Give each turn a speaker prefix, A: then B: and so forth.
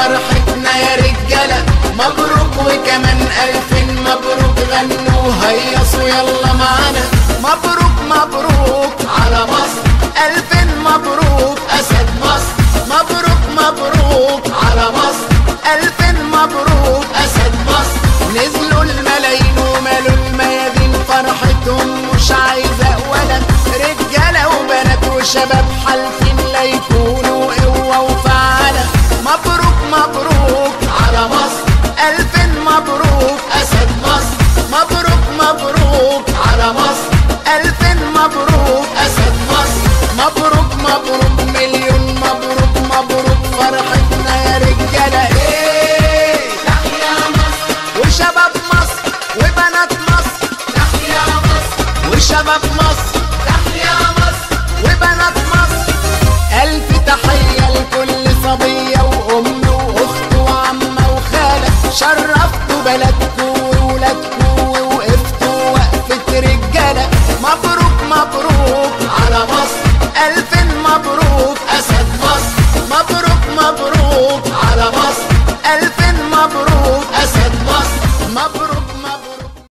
A: فرحتنا يا رجالة مبروك وكمان ألف مبروك غنوا هيصوا يلا معانا مبروك مبروك على مصر ألف مبروك أسد مصر مبروك مبروك على مصر ألف مبروك أسد مصر نزلوا الملايين ومالوا الميادين فرحتهم مش عايزة ولد رجالة وبنات وشباب حالفين لا يكونوا قوة وفعالة مبروك مبروك على مصر ألف مبروك أسد مصر مبروك مبروك على مصر ألف مبروك أسد مصر مبروك مبروك مليون مبروك مبروك فرحتنا يا رجالة إيه تحيا مصر وشباب مصر وبنات مصر تحيا مصر وشباب مصر تحيا مصر وبنات مصر ألف تحية لكل صبية وأم وأخت وعمة وخالة شرفتوا بلدكوا وولادكوا ووقفتوا وقفة رجالة مبروك مبروك على مصر ألف مبروك أسد مصر مبروك مبروك على مصر